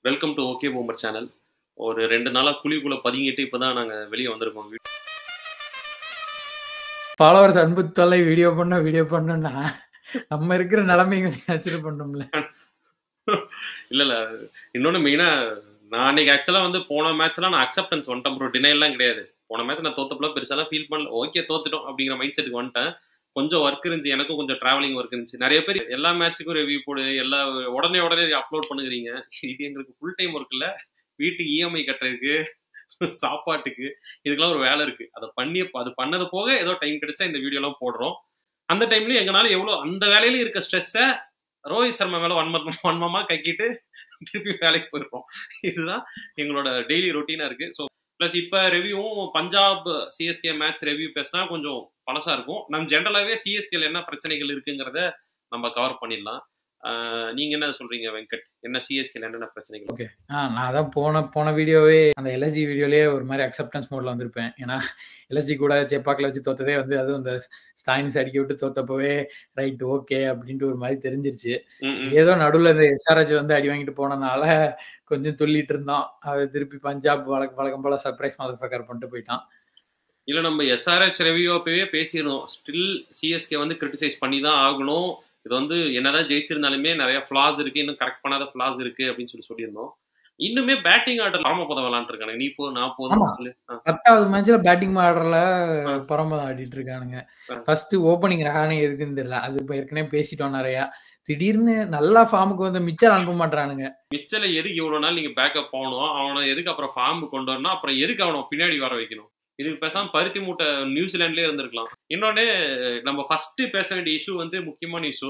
Welcome to okay boomer channel ஒரு ரெண்டு நாளா குழிக்குள்ள பதுங்கிட்டு இப்பதான் நாங்க வெளியே வந்திருக்கோம் ஃபாலோவர்ஸ் அன்பு தொல்லை வீடியோ பண்ண வீடியோ பண்ணோம்னா நம்ம இருக்கிற நிலைமை கொஞ்சம் கன்சிடர் பண்ணோம்ல இல்ல இல்ல இன்னொன்னு மெயினா நான் அன்னைக்கு ஆக்சுவலா வந்து போன மேட்ச்லாம் நான் அக்செப்டன்ஸ் வந்துட்டேன் ப்ரோ டினைலாம் கிடையாது போன மேட்ச் நான் தோத்தப்பல பெருசாலாம் ஃபீல் பண்ணல ஓகே தோத்துட்டோம் அப்படிங்கிற மைண்ட் செட்டுக்கு வந்துட்டேன் கொஞ்சம் ஒர்க் இருந்துச்சு எனக்கும் கொஞ்சம் டிராவலிங் ஒர்க் இருந்துச்சு நிறைய பேர் எல்லா மேட்ச்சுக்கும் ரிவ்யூ போடு எல்லா உடனே உடனே அப்லோட் பண்ணுகிறீங்க இது எங்களுக்கு ஃபுல் டைம் ஒர்க் இல்ல வீட்டுக்கு இஎம்ஐ கட்டுறதுக்கு சாப்பாட்டுக்கு இதுக்கெல்லாம் ஒரு வேலை இருக்கு அதை பண்ணி அது பண்ணது போக ஏதோ டைம் கிடைச்சா இந்த வீடியோலாம் போடுறோம் அந்த டைம்லயும் எங்கனால எவ்வளவு அந்த வேலையில இருக்க ஸ்ட்ரெஸ்ஸை ரோஹித் சர்மா மேல வன்ம வன்மமா கக்கிட்டு திருப்பி வேலைக்கு போயிருக்கோம் இதுதான் எங்களோட டெய்லி ரொட்டீனா இருக்கு ஸோ ப்ளஸ் இப்போ ரெவியூவும் பஞ்சாப் சிஎஸ்கே மேட்ச் ரெவ்யூ பேசினா கொஞ்சம் பழசா இருக்கும் நம்ம ஜென்ரலாகவே சிஎஸ்கேல என்ன பிரச்சனைகள் இருக்குங்கிறத நம்ம கவர் பண்ணிடலாம் ஆஹ் நீங்க என்ன சொல்றீங்க வெங்கட் என்ன சிஎஸ்கேல என்னென்ன பிரச்சனைகள் ஓகே ஆ நான் தான் போன போன வீடியோவே அந்த எல்எஸ்ஜி வீடியோலயே ஒரு மாதிரி அக்செப்டன்ஸ் மோட்ல வந்திருப்பேன் ஏன்னா எல்எஸ்ஜி கூட சேப்பாக்கில் வச்சு தோத்ததே வந்து அதுவும் இந்த ஸ்டாயின்ஸ் அடிக்க விட்டு தோத்தப்பவே ரைட் ஓகே அப்படின்ட்டு ஒரு மாதிரி தெரிஞ்சிருச்சு ம், ம். ஏதோ நடுவில் இந்த எஸ்ஆர்ஹெச் வந்து அடி வாங்கிட்டு போனதுனால கொஞ்சம் துள்ளிட்டு இருந்தோம் அது திருப்பி பஞ்சாப் வழக்கம் வழக்கம் போல சர்ப்ரைஸ் மாதிரி ஃபக்கர் பண்ணிட்டு போயிட்டான் இல்ல நம்ம எஸ்ஆர்ஹெச் ரெவியூ அப்பவே பேசியிருந்தோம் ஸ்டில் சிஎஸ்கே வந்து கிரிட்டிசைஸ் பண்ணி தான் ஆகணும் இது வந்து என்னதான் ஜெயிச்சிருந்தாலுமே நிறைய ஃபிளாஸ் இருக்கு இன்னும் கரெக்ட் பண்ணாத ஃபிளாஸ் இருக்கு அப்படின்னு சொல்லி சொல்லியிருந்தோம் இன்னுமே பேட்டிங் ஆர்டர் பரமபதம் விளாண்டுருக்காங்க நீ போ நான் போதும் ஆமா. சொல்லு ஆ, பத்தாவது மேட்ச்ல பேட்டிங் ஆடுறல ஆ. பரம்பதம் ஆடிட்டு இருக்கானுங்க ஆ. ஃபர்ஸ்ட் ஓப்பனிங் ரஹானே எதுக்குன்னு தெரியல அது இப்போ ஏற்கனவே பேசிட்டோம் நிறையா திடீர்னு நல்லா ஃபார்முக்கு வந்து மிச்சம் அனுப்ப மாட்டானுங்க மிச்சல எதுக்கு இவ்வளவு நாள் நீங்க பேக்கப் போகணும் அவனை எதுக்கு அப்புறம் ஃபார்ம் கொண்டு வரணும் அப்புறம் எதுக்கு அவனை பின்னாடி வர வைக்கணும் இதுக்கு பேசாம பருத்தி மூட்டை நியூசிலாண்ட்லயே இருந்திருக்கலாம் இன்னொன்னு நம்ம ஃபர்ஸ்ட் பேச வேண்டிய இஷ்யூ வந்து முக்கியமான இஷ்யூ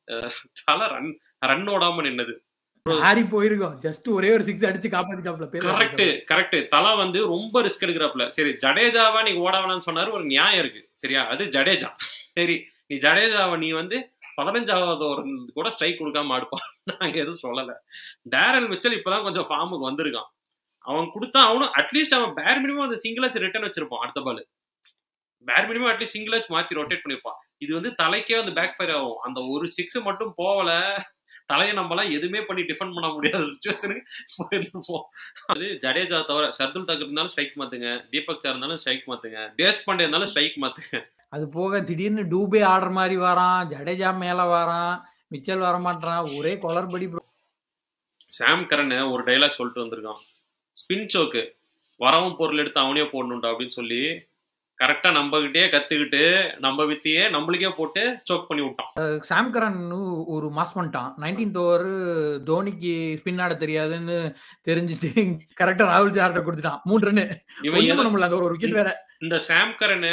தலை ரன் ரன் ஓடாம நின்னது ஆறி போயிருக்கோம் ஜஸ்ட் ஒரே ஒரு சிக்ஸ் அடிச்சு காப்பாத்திட்டாப்ல பேர் கரெக்ட் கரெக்ட் தலா வந்து ரொம்ப ரிஸ்க் எடுக்கிறாப்ல சரி ஜடேஜாவா நீ ஓட வேணாம்னு சொன்னாரு ஒரு நியாயம் இருக்கு சரியா அது ஜடேஜா சரி நீ ஜடேஜாவை நீ வந்து பதினஞ்சாவது ஒரு கூட ஸ்ட்ரைக் கொடுக்காம ஆடுப்பா நாங்க எதுவும் சொல்லல டேரல் மிச்சல் இப்பதான் கொஞ்சம் ஃபார்முக்கு வந்திருக்கான் அவன் கொடுத்தா அவனும் அட்லீஸ்ட் அவன் பேர் மினிமம் அந்த சிங்கிளாச்சு ரிட்டர்ன் வச்சிருப்பான் அடுத்த பால் பேர் மினிமம் அட்லீஸ்ட் சிங்கிளாச்சு மாத்தி ரொட்டேட் பண்ணிருப்பான் இது வந்து தலைக்கே வந்து பேக் ஃபயர் ஆகும் அந்த ஒரு சிக்ஸ் மட்டும் போகல தலையை நம்மளாம் எதுவுமே பண்ணி டிஃபெண்ட் பண்ண முடியாத சுச்சுவேஷனுக்கு போயிருப்போம் அது ஜடேஜா தவிர ஷர்துல் தகர் இருந்தாலும் ஸ்ட்ரைக் மாத்துங்க தீபக் சார் இருந்தாலும் ஸ்ட்ரைக் மாத்துங்க தேஷ் பாண்டே இருந்தாலும் ஸ்ட்ரைக் மாத்துங்க அது போக திடீர்னு டூபே ஆடுற மாதிரி வரான் ஜடேஜா மேல வரான் மிச்சல் வர மாட்டான் ஒரே கொலர்படி bro. சாம் கரன் ஒரு டைலாக் சொல்லிட்டு வந்திருக்கான் ஸ்பின் சோக்கு வரவும் பொருள் எடுத்து அவனே போடணும்டா அப்படின்னு சொல்லி கரெக்டா நம்மகிட்டயே கத்துக்கிட்டு நம்ம வித்தியே நம்மளுக்கே போட்டு சோக் பண்ணி விட்டான் சாம் கரன் ஒரு மாஸ் பண்ணிட்டான் நைன்டீன்த் ஓவர் தோனிக்கு ஸ்பின் ஆட தெரியாதுன்னு தெரிஞ்சுட்டு கரெக்டா ராகுல் ஜார்ட்ட கொடுத்துட்டான் மூணு ரன்னு இவன் ஒண்ணும் எதை- பண்ண முடியல அந்த ஒரு விக்கெட் வேற இந்த சாம் கரனு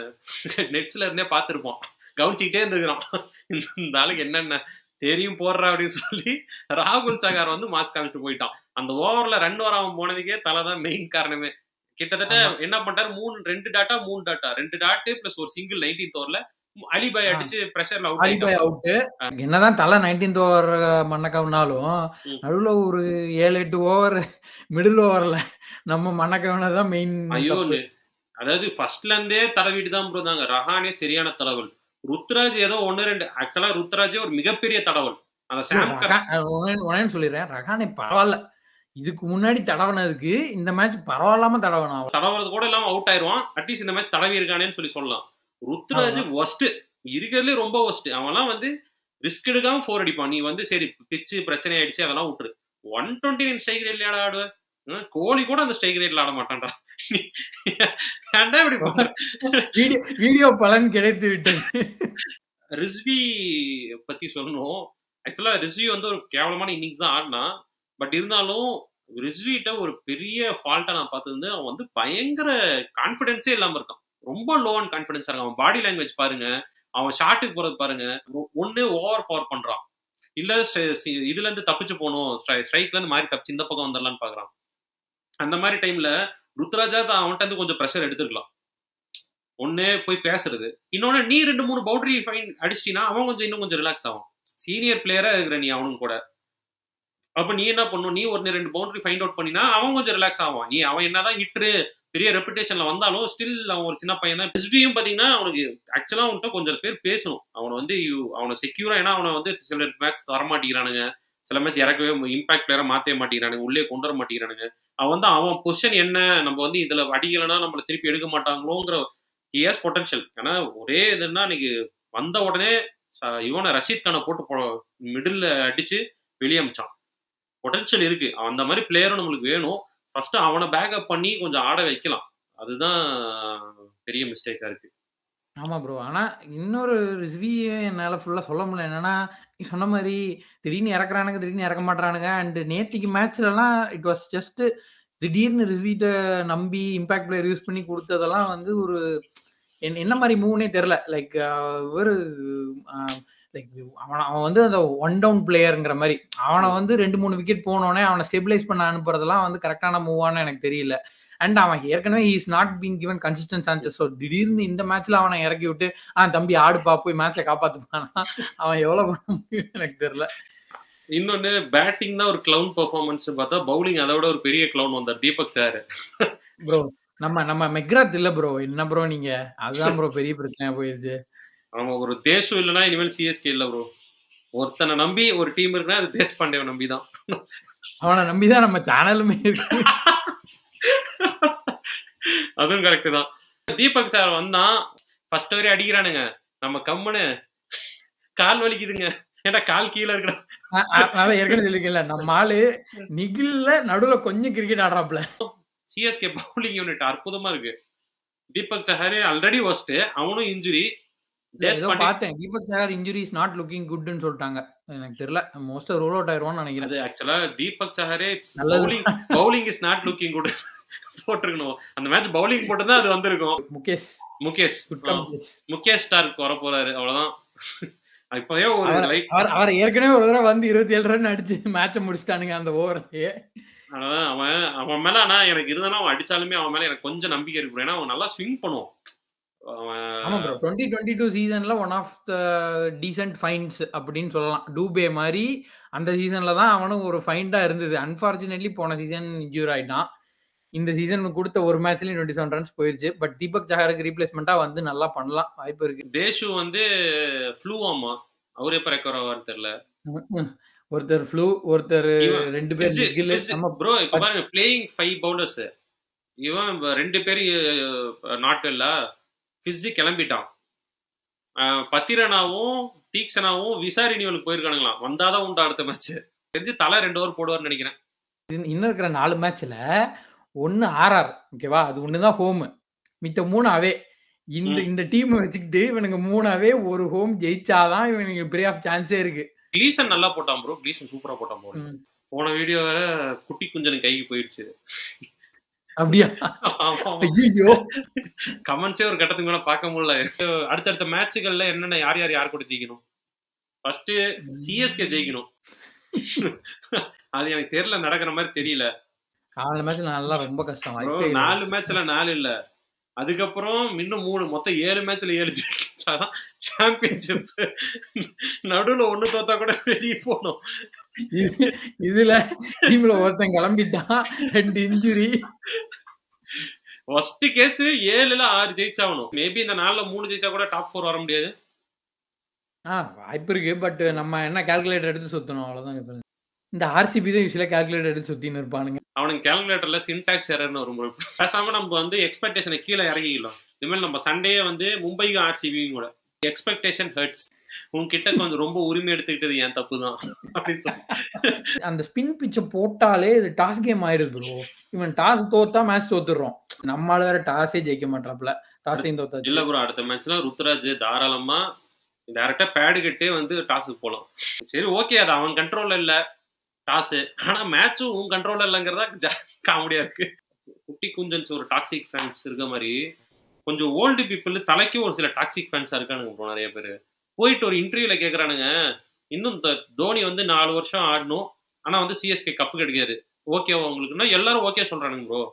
நெட்ஸ்ல இருந்தே பார்த்திருப்போம் கவனிச்சுக்கிட்டே இருந்துக்கிறான் இந்த இந்த ஆளுக்கு என்னென்ன தெரியும் போடுறா அப்படின்னு சொல்லி ராகுல் சகார் வந்து மாஸ் காமிச்சிட்டு போயிட்டான் அந்த ஓவர்ல ரன் வராம போனதுக்கே தலை தான் மெயின் காரணமே கிட்டத்தட்ட ஆமா. என்ன பண்ணிட்டாரு மூணு ரெண்டு டாட்டா மூணு டாட்டா ரெண்டு டாட்டு பிளஸ் ஒரு சிங்கிள் நைன்டீன் ஓவர்ல அலிபாய் ஆ. அடிச்சு பிரஷர்ல அவுட் அலிபாய் அவுட் என்னதான் தலை நைன்டீன்த் ஓவர் மண்ணக்கவுனாலும் ம். நடுவுல ஒரு ஏழு எட்டு ஓவர் மிடில் ஓவர்ல நம்ம மண்ணக்கவுன தான் மெயின் ஐயோ அதாவது ஃபர்ஸ்ட்ல இருந்தே தடவிட்டு தான் ப்ரோ தாங்க ரஹானே சரியான தடவல் ருத்ராஜ் ஏதோ ஒன்னு ரெண்டு ஆக்சுவலா ருத்ராஜே ஒரு மிகப்பெரிய தடவல் அந்த சாம் கரன் உடனே சொல்லிடுறேன் ரகானே பரவாயில்ல இதுக்கு முன்னாடி தடவனதுக்கு இந்த மேட்ச் பரவாயில்லாம தடவனா தடவுறது கூட இல்லாம அவுட் ஆயிருவான் அட்லீஸ்ட் இந்த மேட்ச் தடவி இருக்கானேன்னு சொல்லி சொல்லலாம் ருத்ராஜ் ஒஸ்ட் இருக்கிறதுலே ரொம்ப ஒஸ்ட் அவன்லாம் வந்து ரிஸ்க் எடுக்காம ஃபோர் அடிப்பான் நீ வந்து சரி பிச்சு பிரச்சனை ஆயிடுச்சு அதெல்லாம் விட்டுரு ஒன் டுவெண்ட்டி நைன் ஸ்ட்ரைக் ரேட்ல ஆடுவ ஹம், கோலி கூட அந்த ஸ்ட்ரைக் ரேட்ல ஆட மாட்டான்டா நீ- ஏன்டா இப்படி பண்ற? வீடியோ வீடியோ பலன் கிடைத்து விட்டது ரிஸ்வி பத்தி சொல்லணும் ஆக்சுவலா ரிஸ்வி வந்து ஒரு கேவலமான இன்னிங்ஸ் தான் ஆடினா பட் இருந்தாலும் ரிஸ்விட்ட ஒரு பெரிய ஃபால்ட்டை நான் பார்த்தது வந்து அவன் வந்து பயங்கர கான்ஃபிடென்ஸே இல்லாம இருக்கான் ரொம்ப லோ அண்ட் கான்ஃபிடன்ஸா இருக்கான் அவன் பாடி லாங்குவேஜ் பாருங்க அவன் ஷாட்டுக்கு போறது பாருங்க ஒ- ஒண்ணு ஓவர் பவர் பண்றான் இல்ல ஸ்ட- சி- இதுல இருந்து தப்பிச்சு போகணும் ஸ்ட்ரைக்ல இருந்து மாறி தப்பிச்சு இந்த பக்கம் வந்துடலாம்னு பாக்குறான் அந்த மாதிரி டைம்ல ருத்ராஜா தான் அவன்கிட்ட இருந்து கொஞ்சம் ப்ரெஷர் எடுத்துக்கலாம் ஒண்ணு போய் பேசுறது இன்னொன்னு நீ ரெண்டு மூணு பவுண்டரி ஃபைன் அடிச்சிட்டீங்கன்னா அவன் கொஞ்சம் இன்னும் கொஞ்சம் ரிலாக்ஸ் ஆகும் சீனியர் பிளேயரா இருக்கிற நீ அவனும் கூட அப்ப நீ என்ன பண்ணும் நீ ஒரு ரெண்டு பவுண்டரி ஃபைண்ட் அவுட் பண்ணினா அவன் கொஞ்சம் ரிலாக்ஸ் ஆவான் நீ அவன் என்னதான் ஹிட்ரு பெரிய ரெப்புடேஷன்ல வந்தாலும் ஸ்டில் அவன் ஒரு சின்ன பையன் தான் எஸ்பியும் பாத்தீங்கன்னா அவனுக்கு ஆக்சுவலா அவன்கிட்ட கொஞ்சம் பேர் பேசணும் அவனை வந்து you- அவனை செக்யூரா ஏன்னா அவனை வந்து சில மேட்ச் தரமாட்டேங்கிறானுங்க சில மேட்ச் இறக்கவே இம்பாக்ட் பிளேயரா மாத்தவே மாட்டேங்கிறானுங்க உள்ளே கொண்டு வர மாட்டேங்கிறானுங்க அவன் வந்து அவன் பொசிஷன் என்ன நம்ம வந்து இதுல அடிக்கலைன்னா நம்மள திருப்பி எடுக்க மாட்டாங்களோங்கிற ஹியர்ஸ் பொட்டன்ஷியல் ஏன்னா ஒரே இதுன்னா இன்னைக்கு வந்த உடனே ச- இவனை ரஷீத் கானை போட்டு போ மிடில் அடிச்சு வெளியே அமிச்சான் பொட்டன்ஷியல் இருக்கு அவன் அந்த மாதிரி பிளேயரும் நம்மளுக்கு வேணும் ஃபர்ஸ்ட் அவனை பேக்கப் பண்ணி கொஞ்சம் ஆட வைக்கலாம் அதுதான் பெரிய மிஸ்டேக்கா இருக்கு ஆமா ப்ரோ. ஆனா, இன்னொரு ரிவ்யூ என்னால ஃபுல்லா சொல்ல முடியல. என்னன்னா, நீ சொன்ன மாரி திடீர்னு இறக்குறானுங்க, திடீர்னு இறக்க மாட்றானுங்க. அண்ட் நேத்திக்கு மேட்ச்லலாம் இட் வாஸ் ஜஸ்ட் திடீர்னு ரிஸ்வீட்ட நம்பி இம்பாக்ட் பிளேயர் யூஸ் பண்ணி குடுத்ததெல்லாம் வந்து ஒரு என் என்ன மாரி மூவ்னே தெரியல. லைக் அ ஒரு அ லைக் அவன அவன் வந்து அந்த ஒன் டவுன் பிளேயர்ங்கிற மாரி. அவன வந்து 2, 3 விக்கெட் போனோனே அவன ஸ்டெபிலைஸ் பண்ண அனுப்புறதெல்லாம் வந்து கரெக்ட்டான மூவான்னு எனக்கு தெரியல. அண்ட் அவன் ஏற்கனவே he is not been given consistent chances. So திடீர்னு இந்த மேட்ச்ல அவன இறக்கி விட்டு, "ஆ தம்பி ஆடுப்பா போய் மேட்ச்ச காப்பாத்துப்பான்னா" அவன் எவ்வளோ பண்ண முடியும்னு எனக்கு தெரியல. இன்னொன்னு பேட்டிங் தான் ஒரு கிளவுன் பெர்ஃபார்மன்ஸ் பார்த்தா பவுலிங் அதை விட ஒரு பெரிய கிளவுன் வந்தார் தீபக் சார் ப்ரோ நம்ம நம்ம மெக்ராத் இல்ல ப்ரோ. என்ன ப்ரோ நீங்க? அதுதான் ப்ரோ பெரிய பிரச்சனையா போயிருச்சு. அவன் ஒரு தேசம் இல்லைன்னா இனிமேல் சிஎஸ்கே இல்ல ப்ரோ ஒருத்தனை நம்பி ஒரு டீம் இருக்குன்னா அது தேஷ் பாண்டேவை நம்பி தான் அவன நம்பி தான் நம்ம சேனலுமே இருக்கு. அதுவும் கரெக்ட் தான் தீபக் சார் வந்தான் ஃபர்ஸ்ட் வரை அடிக்கிறானுங்க நம்ம கம்முன்னு கால் வலிக்குதுங்க ஏன்டா கால் கீழே இருக்கடா அ அ அதான் ஏற்கனவே சொல்லிருக்கேன்ல. நம்ம ஆளு நிகில்ல நடுவுல கொஞ்சம் கிரிக்கெட் ஆடுறாப்ல. சிஎஸ்கே பவுலிங் யூனிட் அற்புதமா இருக்கு தீபக் சஹாரே ஆல்ரெடி ஒஸ்ட் அவனும் இன்ஜுரி தேஷ் ஏதோ பாண்டே பார்த்தேன். Deepak Chahar injury is not looking குட்ன்னு சொல்ட்டாங்க. எனக்கு தெரியல. மோஸ்ட்டா ரூல் அவுட் ஆயிருவான்னு நினைக்கிறேன். அது ஆக்சுவலா தீபக் சஹாரே நல்லது. Bowling bowling is not looking good போட்டிருக்கணும் அந்த மேட்ச் பவுலிங் போட்டு அது வந்திருக்கும் முகேஷ். முகேஷ் குட்கா ஆ, முகேஷ். முகேஷ் ஸ்டார்க் வர போறாரு அவ்வளவுதான் இப்பவே ஒரு அவர லைட் அவர அவர ஏற்கனவே ஒரு தடவ வந்து 27 ரன் அடிச்சு மேட்ச முடிச்சுட்டானுங்க அந்த ஓவர்லயே. அதான் அவன் அவன் மேல ஆனா எனக்கு இருந்தாலும் அவன் அடிச்சாலுமே அவன் மேல எனக்கு கொஞ்சம் நம்பிக்கை இருக்கு bro. ஏன்னா அவன் நல்லா ஸ்விங் பண்ணுவான் ஆமா அவன் ப்ரோ. 2022 சீசன்ல one of the decent finds அப்படின்னு சொல்லலாம். டூபே மாரி அந்த சீசன்ல தான் அவனும் ஒரு ஃபைண்டா இருந்தது. அன்பார்ச்சுனேட்லி போன சீசன் இன்ஜூர் ஆயிட்டான். இந்த சீசன் குடுத்த ஒரு மேட்ச்லயும் 27 ரன்ஸ் போயிருச்சு. பட் தீபக் சஹருக்கு ரீப்ளேஸ்மென்ட்டா வந்து நல்லா பண்ணலாம். வாய்ப்பு இருக்கு. தேஷு வந்து ஃப்ளூ ஆமா அவர் எப்ப ரெக்கவர் ஆவார்னு தெரியல ம்ஹ்ம். ஒருத்தர் ஃப்ளூ, ஒருத்தர் இவன் 2 பேர் நிகில் நம்ம ப்ரோ இப்ப பாருங்க பிளேயிங் ஃபைவ் பவுலர்ஸ் இவன் இப்ப ரெண்டு பேரும் நாட் இல்ல ஃபிஸி கிளம்பிட்டான் அஹ் பத்திரனாவும் தீக்ஷனாவும் விசா ரினியூவலுக்கு போயிருக்கானுங்களாம் வந்தாதான் உண்டு அடுத்த மேட்ச் தெரிஞ்சு தலை ரெண்டு ஓவர் போடுவார்னு நினைக்கிறேன் இன்னும் இருக்கிற 4 மேட்ச்ல 1 ஆர்ஆர் ஓகேவா? அது ஒண்ணு தான் ஹோம். மித்த 3 அவே. இந்த ம். இந்த டீம் வச்சுக்கிட்டு இவனுங்க 3 அவே ஒரு ஹோம் ஜெயிச்சாதான் இவனுக்கு பிரே ஆஃப் சான்ஸே இருக்கு. கிளீசன் நல்லா போட்டான் ப்ரோ கிளீசன் சூப்பரா போட்டான் ப்ரோ ம். போன வீடியோ வேற குட்டி குஞ்சன் கைக்கு போயிடுச்சு அப்படியா? ஐயையோ! கமெண்ட்ஸே ஒரு கட்டத்துக்கு மேல பார்க்க முடியல அடுத்தடுத்த மேட்சுகள்ல என்னென்ன யார் யார் யார் கூட ஜெயிக்கணும் ஃபர்ஸ்ட் சிஎஸ்கே ஜெயிக்கணும் அது எனக்கு தெரியல நடக்கிற மாதிரி தெரியல 4 மேட்ச்ல நல்லா ரொம்ப கஷ்டம். Bro, வாய்ப்பே இல்ல. நாலு மேட்ச்ல நாலு இல்ல அதுக்கப்புறம் இன்னும் மூணு மொத்தம் ஏழு மேட்ச்ல ஏழு ஜெயிச்சாதான் சாம்பியன்ஷிப் நடுவுல ஒண்ணு தோத்தா கூட வெளியே போகணும் இது இதுல டீம்ல ஒருத்தன் கிளம்பிட்டான். 2 இன்ஜுரி. ஃபர்ஸ்ட் கேஸ் ஏழுல ஆறு ஜெயிச்சாகணும் மேபி இந்த நாலுல மூணு ஜெயிச்சா கூட டாப் ஃபோர் வர முடியாது ஆ வாய்ப்பு இருக்கு. பட் நம்ம என்ன கால்குலேட்டர் எடுத்து சுத்தணும் அவ்வளவுதான் இது. இந்த ஆர்சிபி தான் யூசுவலா கால்குலேட்டர் எடுத்து சுத்தின்னு இருப்பானுங்க. அவனுக்கு கேல்குலேட்டர்ல சின்டாக்ஸ் எரர்னு வரும் bro. பேசாம நம்ம வந்து எக்ஸ்பெக்டேஷனை கீழே இறங்கிக்கலாம் இனிமேல் நம்ம சண்டே வந்து மும்பைக்கு ஆர்சிபியும் கூட எக்ஸ்பெக்டேஷன் ஹர்ட்ஸ் உன்கிட்ட கொஞ்சம் ரொம்ப உரிமை எடுத்துக்கிட்டது என் தப்பு தான் அப்படின்னு சொல்லி அந்த ஸ்பின் பிட்ச போட்டாலே இது டாஸ் கேம் ஆயிடுது ப்ரோ. இவன் டாஸ் தோத்தா மேட்ச் தோத்துடுறோம். நம்மால வேற டாஸே ஜெயிக்க மாட்டாப்ல. டாஸையும் தோத்தாச்சு. இல்ல ப்ரோ அடுத்த மேட்ச்ல ருத்ராஜ் தாராளமா டைரக்டா பேடு கட்டே வந்து டாஸுக்கு போலாம் சரி ஓகே அது அவன் கண்ட்ரோல்ல இல்ல டாஸ் ஆனா மேட்சும் உன் கண்ட்ரோல்ல இல்லைங்கிறதா காமெடியா இருக்கு குட்டி குஞ்சன்ஸ் ஒரு டாக்ஸிக் ஃபேன்ஸ் இருக்க மாதிரி கொஞ்சம் ஓல்டு பீப்புள் தலைக்கும் ஒரு சில டாக்ஸிக் ஃபேன்ஸா இருக்கானுங்க ப்ரோ நிறைய பேர் போயிட்டு ஒரு இன்டர்வியூல கேக்குறானுங்க இன்னும் த- தோனி வந்து நாலு வருஷம் ஆடணும் ஆனா வந்து சிஎஸ்கே கப்பு கிடைக்காது ஓகேவா உங்களுக்குன்னா எல்லாரும் ஓகே சொல்றானுங்க ப்ரோ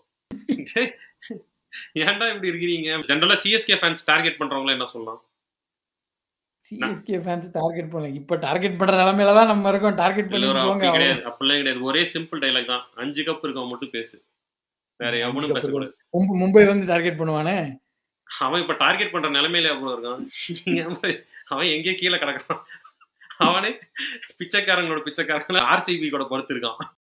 ஏன்டா இப்படி இருக்கிறீங்க ஜென்ரலா சிஎஸ்கே ஃபேன்ஸ் டார்கெட் பண்றவங்கள என்ன சொல்லலாம் சிஎஸ்கே ஃபேன்ஸ் டார்கெட் பண்ணல. இப்ப டார்கெட் பண்ற நிலைமையில தான் நம்ம இருக்கோம். டார்கெட் இல்ல பண்ணி ஒரு போங்க. அப்படி கிடையாது அப்படிலாம் கிடையாது ஒரே சிம்பிள் டைலாக் தான் அஞ்சு கப் இருக்கவன் மட்டும் பேசு வேற எவனும் பேசக்கூடாது மும்பை மும்பை வந்து டார்கெட் பண்ணுவானே. அவன் இப்ப டார்கெட் பண்ற நிலைமையில எவ்வளவு இருக்கான் நீங்க போய் அவன் எங்கேயோ கீழே கிடக்குறான் அவனே பிச்சைக்காரங்களோட பிச்சைக்காரங்கள ஆர்சிபி கூட பொறுத்திருக்கான்